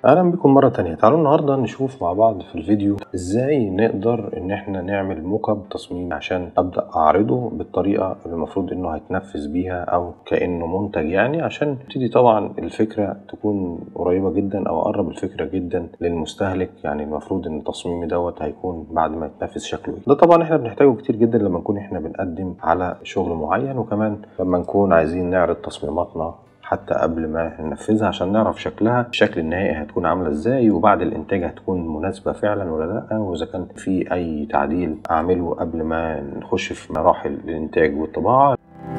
اهلا بكم مره تانية تعالوا النهارده نشوف مع بعض في الفيديو ازاي نقدر ان احنا نعمل موك اب تصميم عشان ابدا اعرضه بالطريقه اللي المفروض انه هيتنفذ بيها او كانه منتج يعني عشان تبتدي طبعا الفكره تكون قريبه جدا او اقرب الفكره جدا للمستهلك يعني المفروض ان تصميمي دوت هيكون بعد ما يتنفذ شكله ايه ده طبعا احنا بنحتاجه كتير جدا لما نكون احنا بنقدم على شغل معين وكمان لما نكون عايزين نعرض تصميماتنا حتى قبل ما ننفذها عشان نعرف شكلها الشكل النهائي هتكون عامله ازاي وبعد الانتاج هتكون مناسبه فعلا ولا لا واذا كان في اي تعديل اعمله قبل ما نخش في مراحل الانتاج والطباعه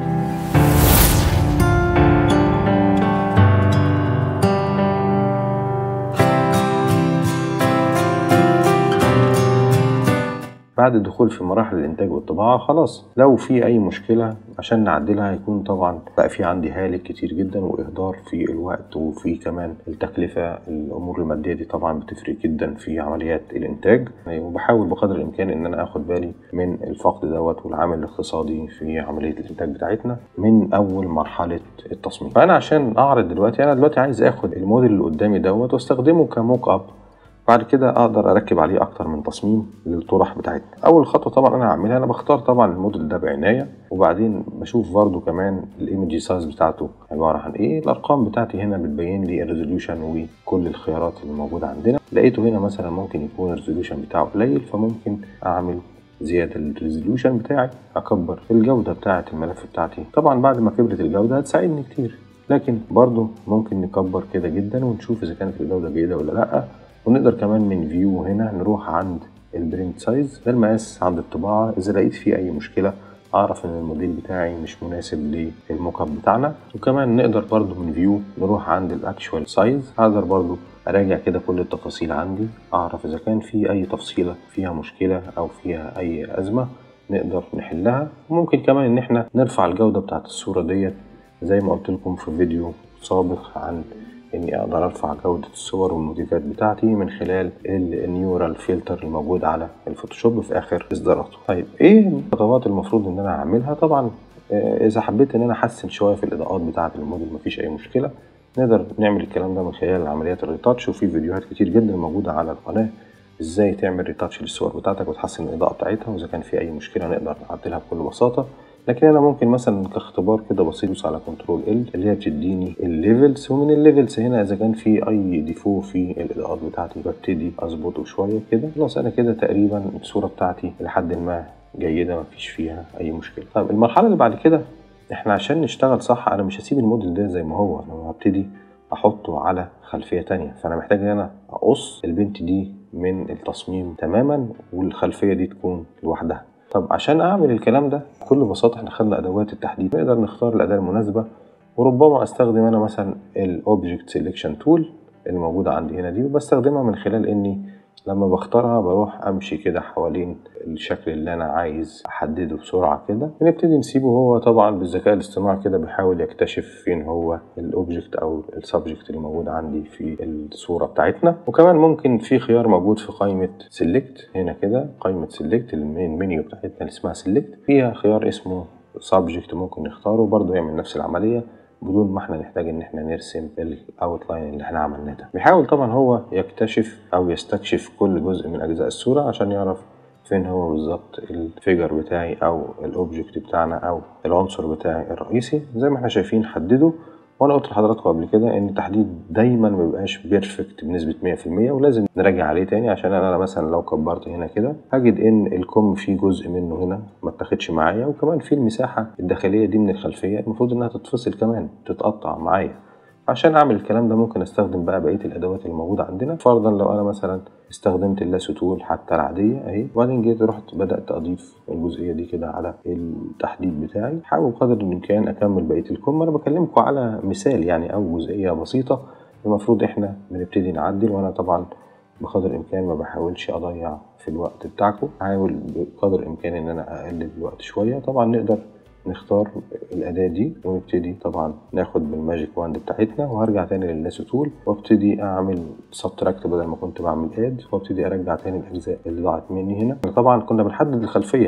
بعد الدخول في مراحل الانتاج والطباعه خلاص لو في اي مشكله عشان نعدلها هيكون طبعا بقى في عندي هالك كتير جدا واهدار في الوقت وفي كمان التكلفه الامور الماديه دي طبعا بتفرق جدا في عمليات الانتاج وبحاول بقدر الامكان ان انا اخد بالي من الفقد دوت والعامل الاقتصادي في عمليه الانتاج بتاعتنا من اول مرحله التصميم فانا عشان اعرض دلوقتي انا دلوقتي عايز اخد الموديل اللي قدامي دوت واستخدمه كموك اب بعد كده اقدر اركب عليه اكتر من تصميم للطرح بتاعتنا اول خطوه طبعا انا هعملها انا بختار طبعا الموديل ده بعنايه وبعدين بشوف برده كمان الايمج سايز بتاعته عباره عن ايه الارقام بتاعتي هنا بتبين لي الريزوليوشن وكل الخيارات اللي موجوده عندنا لقيته هنا مثلا ممكن يكون الريزوليوشن بتاعه قليل فممكن اعمل زيادة الريزوليوشن بتاعي أكبر الجودة بتاعة الملف بتاعتي طبعا بعد ما كبرت الجودة هتساعدني كتير لكن برضو ممكن نكبر كده جدا ونشوف إذا كانت الجودة جيدة ولا لأ ونقدر كمان من فيو هنا نروح عند البرنت سايز ده المقاس عند الطباعة إذا لقيت فيه أي مشكلة أعرف إن الموديل بتاعي مش مناسب للموك اب بتاعنا وكمان نقدر برضو من فيو نروح عند الأكشوال سايز أقدر برضو أراجع كده كل التفاصيل عندي أعرف إذا كان في أي تفصيلة فيها مشكلة أو فيها أي أزمة نقدر نحلها وممكن كمان إن إحنا نرفع الجودة بتاعت الصورة ديت زي ما قلت لكم في فيديو سابق عن اني اقدر ارفع جودة الصور والموديفات بتاعتي من خلال النيورال فلتر الموجود على الفوتوشوب في اخر اصداراته طيب ايه الخطوات المفروض ان انا اعملها طبعا اذا حبيت ان انا احسن شوية في الاضاءات بتاعة الموديل مفيش اي مشكلة نقدر نعمل الكلام ده من خلال عمليات الريتاتش وفي فيديوهات كتير جدا موجودة على القناة ازاي تعمل ريتاتش للصور بتاعتك وتحسن الاضاءة بتاعتها واذا كان في اي مشكلة نقدر نعدلها بكل بساطة لكن انا ممكن مثلا كاختبار كده بسيط ادوس على كنترول ال اللي هي بتديني الليفلز ومن الليفلز هنا اذا كان في اي ديفو في الاضاءات بتاعتي ببتدي اظبطه شويه كده خلاص انا كده تقريبا الصوره بتاعتي لحد ما جيده مفيش فيها اي مشكله طيب المرحله اللي بعد كده احنا عشان نشتغل صح انا مش هسيب الموديل ده زي ما هو انا هبتدي احطه على خلفيه تانية فانا محتاج ان انا اقص البنت دي من التصميم تماما والخلفيه دي تكون لوحدها طب عشان اعمل الكلام ده بكل بساطه احنا خدنا ادوات التحديد نقدر نختار الاداه المناسبه وربما استخدم انا مثلا الاوبجكت سيلكشن تول اللي موجوده عندي هنا دي وبستخدمها من خلال اني لما بختارها بروح امشي كده حوالين الشكل اللي انا عايز احدده بسرعه كده بنبتدي نسيبه هو طبعا بالذكاء الاصطناعي كده بيحاول يكتشف فين هو الاوبجكت او السبجكت اللي موجود عندي في الصوره بتاعتنا وكمان ممكن في خيار موجود في قائمه سيلكت هنا كده قائمه سيلكت المين منيو بتاعتنا اللي اسمها سيلكت فيها خيار اسمه سبجكت ممكن نختاره برضه يعمل نفس العمليه بدون ما احنا نحتاج ان احنا نرسم الاوتلاين اللي احنا عملناه ده بيحاول طبعا هو يكتشف او يستكشف كل جزء من اجزاء الصوره عشان يعرف فين هو بالظبط الفيجر بتاعي او الاوبجكت بتاعنا او العنصر بتاعي الرئيسي زي ما احنا شايفين حدده وانا قلت لحضراتكم قبل كده ان التحديد دايما ما بيبقاش بيرفكت بنسبه 100% ولازم نراجع عليه تاني عشان انا مثلا لو كبرت هنا كده هجد ان الكم فيه جزء منه هنا ما اتاخدش معايا وكمان في المساحه الداخليه دي من الخلفيه المفروض انها تتفصل كمان تتقطع معايا عشان اعمل الكلام ده ممكن استخدم بقى بقيه الادوات اللي موجوده عندنا فرضا لو انا مثلا استخدمت اللاسو تول حتى العاديه اهي وبعدين جيت رحت بدات اضيف الجزئيه دي كده على التحديد بتاعي حاول قدر الامكان اكمل بقيه الكم انا بكلمكم على مثال يعني او جزئيه بسيطه المفروض احنا بنبتدي نعدل وانا طبعا بقدر الامكان ما بحاولش اضيع في الوقت بتاعكم حاول بقدر الامكان ان انا اقلل الوقت شويه طبعا نقدر نختار الأداة دي ونبتدي طبعا ناخد بالماجيك واند بتاعتنا وهرجع تاني لللاسو تول وابتدي أعمل سبتراكت بدل ما كنت بعمل اد وابتدي أرجع تاني الأجزاء اللي ضاعت مني هنا طبعا كنا بنحدد الخلفية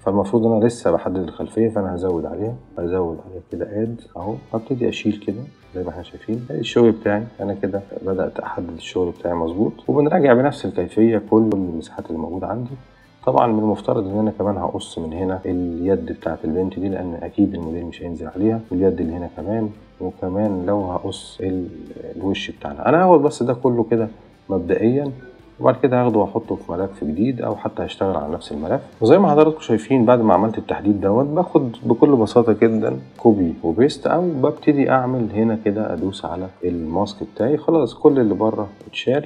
فالمفروض انا لسه بحدد الخلفيه فانا هزود عليها هزود عليها كده اد اهو هبتدي اشيل كده زي ما احنا شايفين الشغل بتاعي انا كده بدات احدد الشغل بتاعي مظبوط وبنراجع بنفس الكيفيه كل المساحات اللي موجوده عندي طبعا من المفترض ان انا كمان هقص من هنا اليد بتاعت البنت دي لان اكيد الموديل مش هينزل عليها واليد اللي هنا كمان وكمان لو هقص الوش بتاعنا انا هاخد بس ده كله كده مبدئيا وبعد كده هاخده واحطه في ملف جديد او حتى هشتغل على نفس الملف وزي ما حضراتكم شايفين بعد ما عملت التحديد دوت باخد بكل بساطه جدا كوبي وبيست او ببتدي اعمل هنا كده ادوس على الماسك بتاعي خلاص كل اللي بره اتشال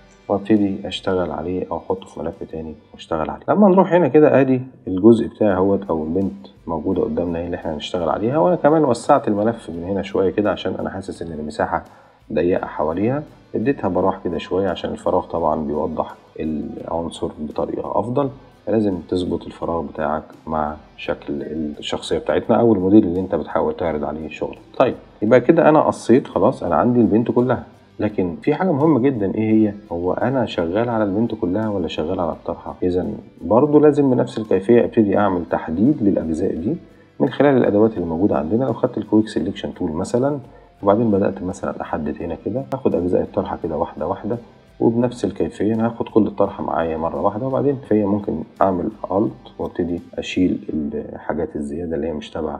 وابتدي اشتغل عليه او احطه في ملف تاني واشتغل عليه لما نروح هنا كده ادي الجزء بتاعي اهوت او البنت موجوده قدامنا اللي احنا هنشتغل عليها وانا كمان وسعت الملف من هنا شويه كده عشان انا حاسس ان المساحه ضيقه حواليها اديتها براح كده شويه عشان الفراغ طبعا بيوضح العنصر بطريقه افضل لازم تظبط الفراغ بتاعك مع شكل الشخصيه بتاعتنا او الموديل اللي انت بتحاول تعرض عليه الشغل طيب يبقى كده انا قصيت خلاص انا عندي البنت كلها لكن في حاجه مهمه جدا ايه هي هو انا شغال على البنت كلها ولا شغال على الطرحه اذا برضو لازم بنفس الكيفيه ابتدي اعمل تحديد للاجزاء دي من خلال الادوات اللي موجوده عندنا لو خدت الكويك سيلكشن تول مثلا وبعدين بدات مثلا احدد هنا كده هاخد اجزاء الطرحه كده واحده واحده وبنفس الكيفيه انا هاخد كل الطرحه معايا مره واحده وبعدين فهي ممكن اعمل الت وابتدي اشيل الحاجات الزياده اللي هي مش تبع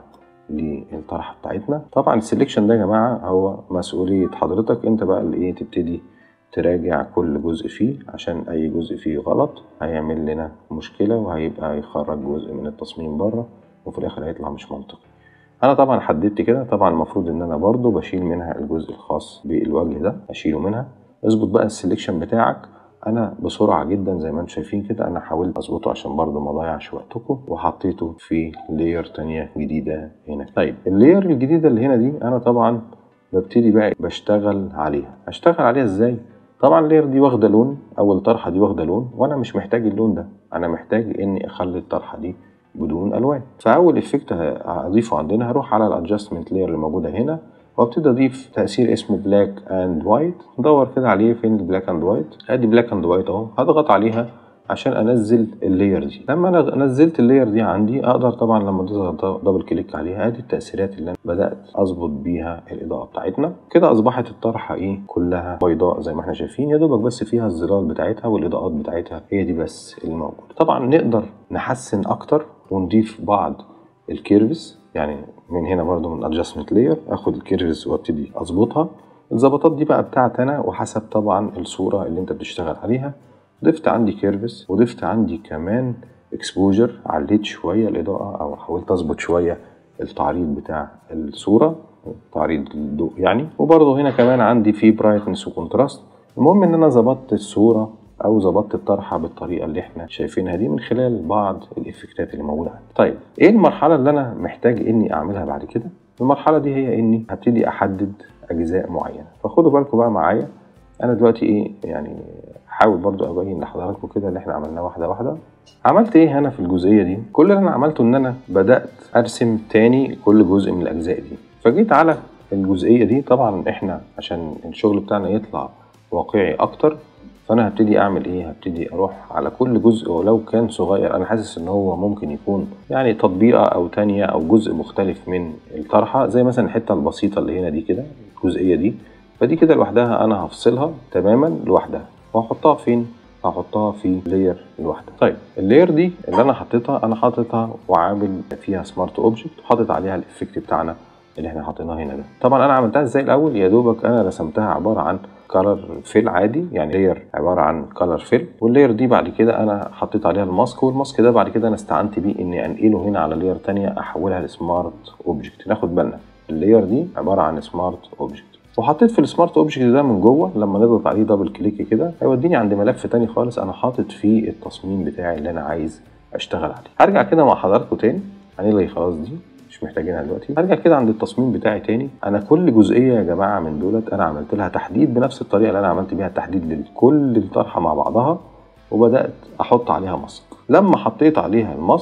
للطرحه بتاعتنا طبعا السلكشن ده يا جماعه هو مسؤوليه حضرتك انت بقى اللي ايه تبتدي تراجع كل جزء فيه عشان اي جزء فيه غلط هيعمل لنا مشكله وهيبقى يخرج جزء من التصميم بره وفي الاخر هيطلع مش منطقي انا طبعا حددت كده طبعا المفروض ان انا برضو بشيل منها الجزء الخاص بالوجه ده اشيله منها اظبط بقى السلكشن بتاعك انا بسرعه جدا زي ما انتم شايفين كده انا حاولت اظبطه عشان برضو ما اضيعش وقتكم وحطيته في لاير تانية جديده هنا طيب اللاير الجديده اللي هنا دي انا طبعا ببتدي بقى بشتغل عليها اشتغل عليها ازاي طبعا اللاير دي واخده لون او الطرحه دي واخده لون وانا مش محتاج اللون ده انا محتاج اني اخلي الطرحه دي بدون الوان فاول افكت هضيفه عندنا هروح على الادجستمنت لاير اللي موجوده هنا وابتدي اضيف تاثير اسمه بلاك اند وايت ندور كده عليه فين البلاك اند وايت ادي بلاك اند وايت اهو هضغط عليها عشان انزل اللاير دي لما انا نزلت اللاير دي عندي اقدر طبعا لما تضغط دبل كليك عليها ادي التاثيرات اللي انا بدات اظبط بيها الاضاءه بتاعتنا كده اصبحت الطرحه ايه كلها بيضاء زي ما احنا شايفين يا دوبك بس فيها الظلال بتاعتها والاضاءات بتاعتها هي دي بس اللي موجوده طبعا نقدر نحسن اكتر ونضيف بعض الكيرفز يعني من هنا برضو من ادجستمنت لاير اخد الكيرفز وابتدي اظبطها الظبطات دي بقى بتاعت انا وحسب طبعا الصوره اللي انت بتشتغل عليها ضفت عندي كيرفز وضفت عندي كمان اكسبوجر عليت شويه الاضاءه او حاولت اظبط شويه التعريض بتاع الصوره تعريض الضوء يعني وبرضه هنا كمان عندي في برايتنس وكونتراست المهم ان انا ظبطت الصوره او ظبطت الطرحه بالطريقه اللي احنا شايفينها دي من خلال بعض الافكتات اللي موجوده عندي طيب ايه المرحله اللي انا محتاج اني اعملها بعد كده المرحله دي هي اني هبتدي احدد اجزاء معينه فخدوا بالكم بقى معايا انا دلوقتي ايه يعني حاول برضو ابين لحضراتكم كده اللي احنا عملناه واحده واحده عملت ايه هنا في الجزئيه دي كل اللي انا عملته ان انا بدات ارسم تاني كل جزء من الاجزاء دي فجيت على الجزئيه دي طبعا احنا عشان الشغل بتاعنا يطلع واقعي اكتر فانا هبتدي اعمل ايه هبتدي اروح على كل جزء ولو كان صغير انا حاسس ان هو ممكن يكون يعني تطبيقه او تانية او جزء مختلف من الطرحه زي مثلا الحته البسيطه اللي هنا دي كده الجزئيه دي فدي كده لوحدها انا هفصلها تماما لوحدها وهحطها فين هحطها في لاير لوحدها طيب اللاير دي اللي انا حطيتها انا حاططها وعامل فيها سمارت اوبجكت وحاطط عليها الافكت بتاعنا اللي احنا حاطيناه هنا ده طبعا انا عملتها ازاي الاول يا دوبك انا رسمتها عباره عن كلر فيل عادي يعني لاير عباره عن كلر فيل واللاير دي بعد كده انا حطيت عليها الماسك والماسك ده بعد كده انا استعنت بيه اني انقله هنا على لاير تانية احولها لسمارت اوبجكت ناخد بالنا اللاير دي عباره عن سمارت اوبجكت وحطيت في السمارت اوبجكت ده من جوه لما نضغط عليه دبل كليك كده هيوديني عند ملف تاني خالص انا حاطط فيه التصميم بتاعي اللي انا عايز اشتغل عليه هرجع كده مع حضراتكم تاني هنلغي خلاص دي مش محتاجينها دلوقتي هرجع كده عند التصميم بتاعي تاني انا كل جزئيه يا جماعه من دولت انا عملت لها تحديد بنفس الطريقه اللي انا عملت بيها التحديد لكل الطرحه مع بعضها وبدات احط عليها ماسك لما حطيت عليها الماسك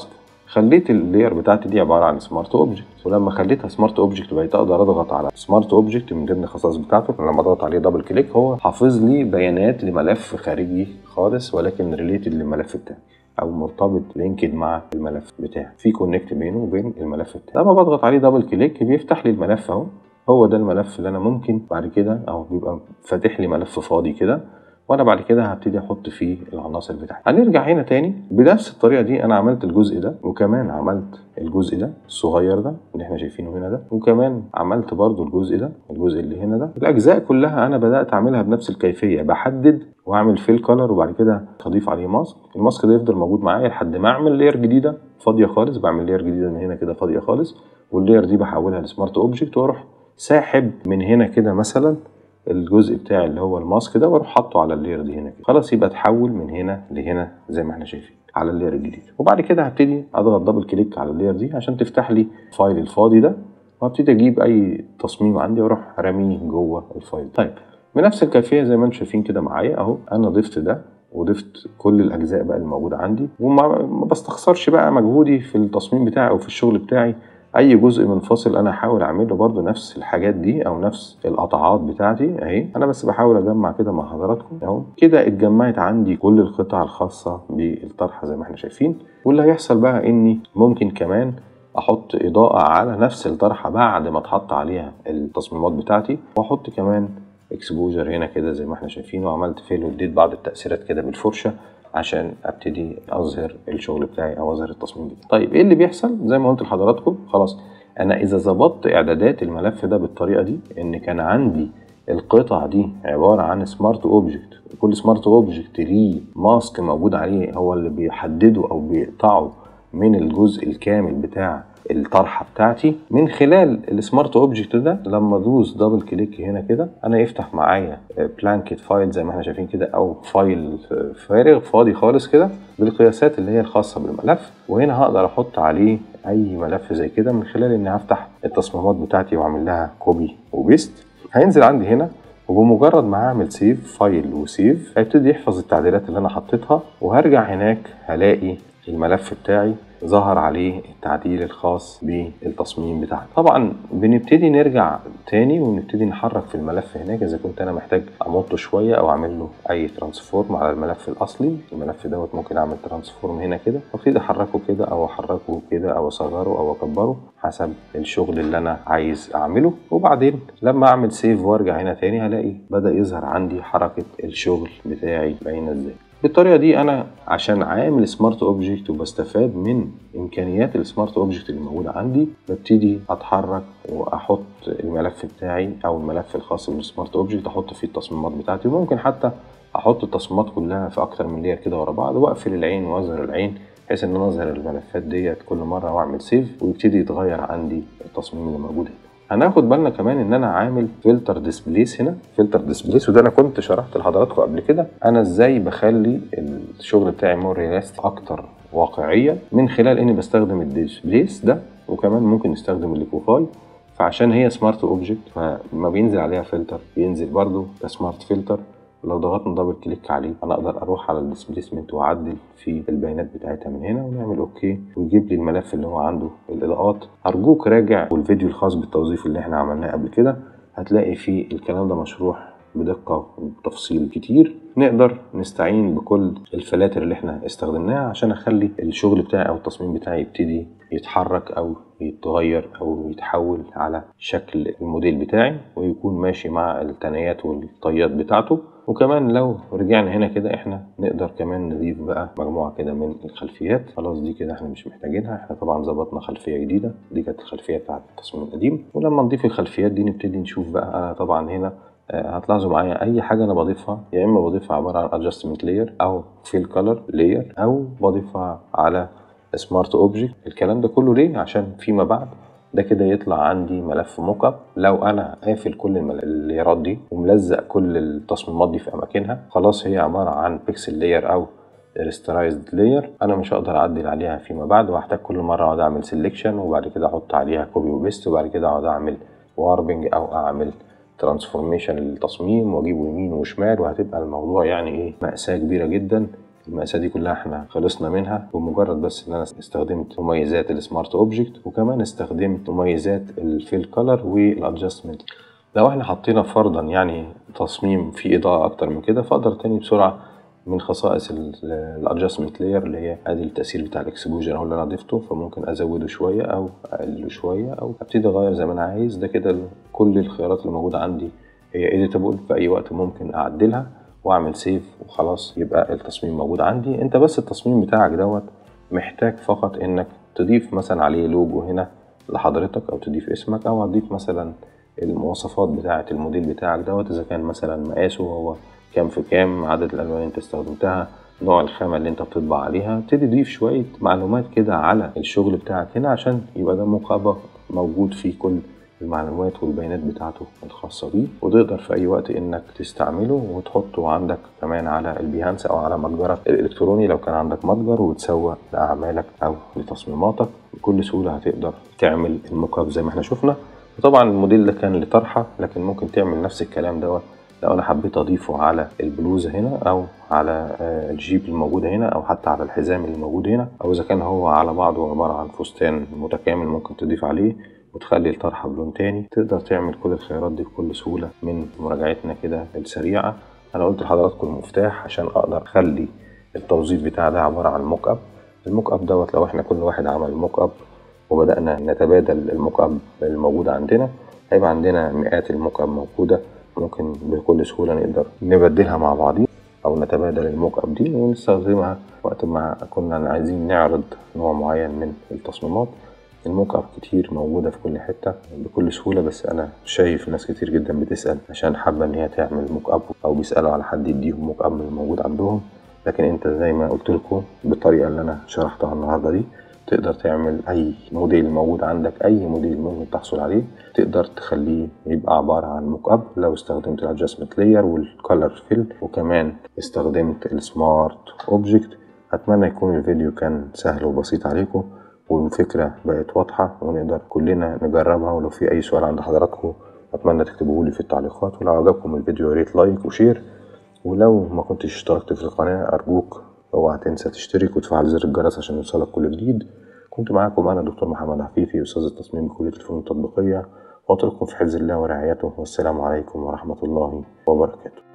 خليت اللاير بتاعتي دي عباره عن سمارت اوبجكت ولما خليتها سمارت اوبجكت بقيت اقدر اضغط على سمارت اوبجكت من ضمن الخصائص بتاعته لما اضغط عليه دبل كليك هو حافظ لي بيانات لملف خارجي خالص ولكن ريليتد للملف بتاعي او مرتبط لينكد مع الملف بتاعي في كونكت بينه وبين الملف بتاعي لما بضغط عليه دبل كليك بيفتح لي الملف اهو هو ده الملف اللي انا ممكن بعد كده او بيبقى فاتح لي ملف فاضي كده وانا بعد كده هبتدي احط فيه العناصر بتاعتي هنرجع هنا تاني بنفس الطريقه دي انا عملت الجزء ده وكمان عملت الجزء ده الصغير ده اللي احنا شايفينه هنا ده وكمان عملت برضو الجزء ده الجزء اللي هنا ده الاجزاء كلها انا بدات اعملها بنفس الكيفيه بحدد واعمل فيل كلر وبعد كده اضيف عليه ماسك الماسك ده يفضل موجود معايا لحد ما اعمل لير جديده فاضيه خالص بعمل لير جديده من هنا كده فاضيه خالص واللير دي بحولها لسمارت اوبجكت واروح ساحب من هنا كده مثلا الجزء بتاعي اللي هو الماسك ده واروح حاطه على اللير دي هنا كده خلاص يبقى اتحول من هنا لهنا زي ما احنا شايفين على اللير الجديد وبعد كده هبتدي اضغط دبل كليك على اللير دي عشان تفتح لي الفايل الفاضي ده وابتدي اجيب اي تصميم عندي واروح راميه جوه الفايل طيب بنفس الكيفيه زي ما انتم شايفين كده معايا اهو انا ضفت ده وضفت كل الاجزاء بقى الموجوده عندي وما ما بستخسرش بقى مجهودي في التصميم بتاعي او في الشغل بتاعي اي جزء منفصل انا احاول اعمله برضو نفس الحاجات دي او نفس القطعات بتاعتي اهي انا بس بحاول اجمع كده مع حضراتكم اهو كده اتجمعت عندي كل القطع الخاصه بالطرحه زي ما احنا شايفين واللي هيحصل بقى اني ممكن كمان احط اضاءه على نفس الطرحه بعد ما اتحط عليها التصميمات بتاعتي واحط كمان اكسبوجر هنا كده زي ما احنا شايفين وعملت فيل واديت بعض التاثيرات كده بالفرشه عشان ابتدي اظهر الشغل بتاعي او اظهر التصميم بتاعي طيب ايه اللي بيحصل زي ما قلت لحضراتكم خلاص انا اذا ظبطت اعدادات الملف ده بالطريقه دي ان كان عندي القطع دي عباره عن سمارت اوبجكت كل سمارت اوبجكت ليه ماسك موجود عليه هو اللي بيحدده او بيقطعه من الجزء الكامل بتاع الطرحه بتاعتي من خلال السمارت اوبجكت ده لما ادوس دبل كليك هنا كده انا يفتح معايا بلانكت فايل زي ما احنا شايفين كده او فايل فارغ فاضي خالص كده بالقياسات اللي هي الخاصه بالملف وهنا هقدر احط عليه اي ملف زي كده من خلال اني هفتح التصميمات بتاعتي واعمل لها كوبي وبيست هينزل عندي هنا وبمجرد ما هعمل سيف فايل وسيف هيبتدي يحفظ التعديلات اللي انا حطيتها وهرجع هناك هلاقي الملف بتاعي ظهر عليه التعديل الخاص بالتصميم بتاعنا طبعا بنبتدي نرجع تاني ونبتدي نحرك في الملف هناك اذا كنت انا محتاج امطه شويه او اعمل له اي ترانسفورم على الملف الاصلي الملف دوت ممكن اعمل ترانسفورم هنا كده وابتدي احركه كده او احركه كده او اصغره او اكبره حسب الشغل اللي انا عايز اعمله وبعدين لما اعمل سيف وارجع هنا تاني هلاقي بدا يظهر عندي حركه الشغل بتاعي باينه ازاي بالطريقه دي انا عشان عامل سمارت اوبجكت وبستفاد من امكانيات السمارت اوبجكت اللي موجوده عندي ببتدي اتحرك واحط الملف بتاعي او الملف الخاص بالسمارت اوبجكت احط فيه التصميمات بتاعتي وممكن حتى احط التصميمات كلها في اكتر من لير كده ورا بعض واقفل العين واظهر العين بحيث ان انا اظهر الملفات ديت كل مره واعمل سيف ويبتدي يتغير عندي التصميم اللي موجود هنا هناخد بالنا كمان ان انا عامل فلتر ديسبليس هنا فلتر ديسبليس وده انا كنت شرحت لحضراتكم قبل كده انا ازاي بخلي الشغل بتاعي مور ريلاستيك اكتر واقعيه من خلال اني بستخدم الديسبليس ده وكمان ممكن نستخدم الليكوفاي فعشان هي سمارت اوبجكت فما بينزل عليها فلتر بينزل برضو كسمارت فلتر لو ضغطنا دبل كليك عليه انا اقدر اروح على الديسبيسمنت واعدل في البيانات بتاعتها من هنا ونعمل اوكي ويجيب لي الملف اللي هو عنده الاضاءات ارجوك راجع والفيديو الخاص بالتوظيف اللي احنا عملناه قبل كده هتلاقي فيه الكلام ده مشروح بدقة وبتفصيل كتير نقدر نستعين بكل الفلاتر اللي احنا استخدمناها عشان اخلي الشغل بتاعي او التصميم بتاعي يبتدي يتحرك او يتغير او يتحول على شكل الموديل بتاعي ويكون ماشي مع التنايات والطيات بتاعته وكمان لو رجعنا هنا كده احنا نقدر كمان نضيف بقى مجموعة كده من الخلفيات خلاص دي كده احنا مش محتاجينها احنا طبعا ظبطنا خلفية جديدة دي كانت الخلفية بتاعت التصميم القديم ولما نضيف الخلفيات دي نبتدي نشوف بقى أنا طبعا هنا هتلاحظوا معايا اي حاجه انا بضيفها يا اما بضيفها عباره عن adjustment layer او fill color layer او بضيفها على سمارت اوبجكت الكلام ده كله ليه عشان فيما بعد ده كده يطلع عندي ملف موك اب لو انا قافل كل الليرات دي وملزق كل التصميمات دي في اماكنها خلاص هي عباره عن بيكسل لاير او ريسترايزد لاير انا مش هقدر اعدل عليها فيما بعد وهحتاج كل مره اقعد اعمل سيلكشن وبعد كده احط عليها كوبي وبيست وبعد كده اقعد اعمل واربنج او اعمل ترانسفورميشن للتصميم واجيبه يمين وشمال وهتبقى الموضوع يعني ايه مأساة كبيرة جدا المقاسات دي كلها احنا خلصنا منها بمجرد بس ان انا استخدمت مميزات السمارت اوبجكت وكمان استخدمت مميزات الفيل كولر والادجستمنت لو احنا حطينا فرضا يعني تصميم فيه اضاءة اكتر من كده فاقدر تاني بسرعة من خصائص الادجستمنت لاير اللي هي ادي التاثير بتاع الاكسبوجر اهو اللي انا ضفته فممكن ازوده شويه او اقلله شويه او ابتدي اغير زي ما انا عايز ده كده كل الخيارات اللي موجوده عندي هي ايديتابل في اي وقت ممكن اعدلها واعمل سيف وخلاص يبقى التصميم موجود عندي انت بس التصميم بتاعك دوت محتاج فقط انك تضيف مثلا عليه لوجو هنا لحضرتك او تضيف اسمك او هتضيف مثلا المواصفات بتاعه الموديل بتاعك دوت اذا كان مثلا مقاسه هو كام في كام عدد الالوان اللي انت استخدمتها نوع الخامة اللي انت بتطبع عليها تبتدي تضيف شوية معلومات كده على الشغل بتاعك هنا عشان يبقى ده مقابة موجود فيه كل المعلومات والبيانات بتاعته الخاصة بيه وتقدر في أي وقت إنك تستعمله وتحطه عندك كمان على البيهانس أو على متجرك الإلكتروني لو كان عندك متجر وتسوق لأعمالك أو لتصميماتك بكل سهولة هتقدر تعمل الموك زي ما احنا شفنا وطبعا الموديل ده كان لطرحة لكن ممكن تعمل نفس الكلام دوت لو انا حبيت اضيفه على البلوزه هنا او على الجيب الموجوده هنا او حتى على الحزام اللي موجود هنا او اذا كان هو على بعضه عباره عن فستان متكامل ممكن تضيف عليه وتخلي الطرحه بلون تاني تقدر تعمل كل الخيارات دي بكل سهوله من مراجعتنا كده السريعه انا قلت لحضراتكم المفتاح عشان اقدر اخلي التوظيف بتاع ده عباره عن موك اب الموك اب دوت لو احنا كل واحد عمل موك اب وبدانا نتبادل الموك اب الموجود عندنا هيبقى عندنا مئات الموك اب موجوده ممكن بكل سهولة نقدر نبدلها مع بعضين أو نتبادل الموك اب دي ونستخدمها وقت ما كنا عايزين نعرض نوع معين من التصميمات الموك اب كتير موجودة في كل حتة بكل سهولة بس أنا شايف ناس كتير جدا بتسأل عشان حابة إن هي تعمل موك اب أو بيسألوا على حد يديهم موك اب الموجود عندهم لكن أنت زي ما قلت لكم بالطريقة اللي أنا شرحتها النهاردة دي تقدر تعمل اي موديل موجود عندك اي موديل ممكن تحصل عليه تقدر تخليه يبقى عبارة عن موك اب لو استخدمت الادجستمنت لاير والكالر فيل وكمان استخدمت السمارت اوبجكت اتمنى يكون الفيديو كان سهل وبسيط عليكم والفكرة بقت واضحة ونقدر كلنا نجربها ولو في اي سؤال عند حضراتكم اتمنى تكتبوه لي في التعليقات ولو عجبكم الفيديو ياريت لايك وشير ولو ما كنتش اشتركت في القناة ارجوك اوعى تنسى تشترك وتفعل زر الجرس عشان يوصلك كل جديد كنت معاكم انا دكتور محمد عفيفي استاذ التصميم بكليه الفنون التطبيقيه واترككم في حفظ الله ورعايته والسلام عليكم ورحمه الله وبركاته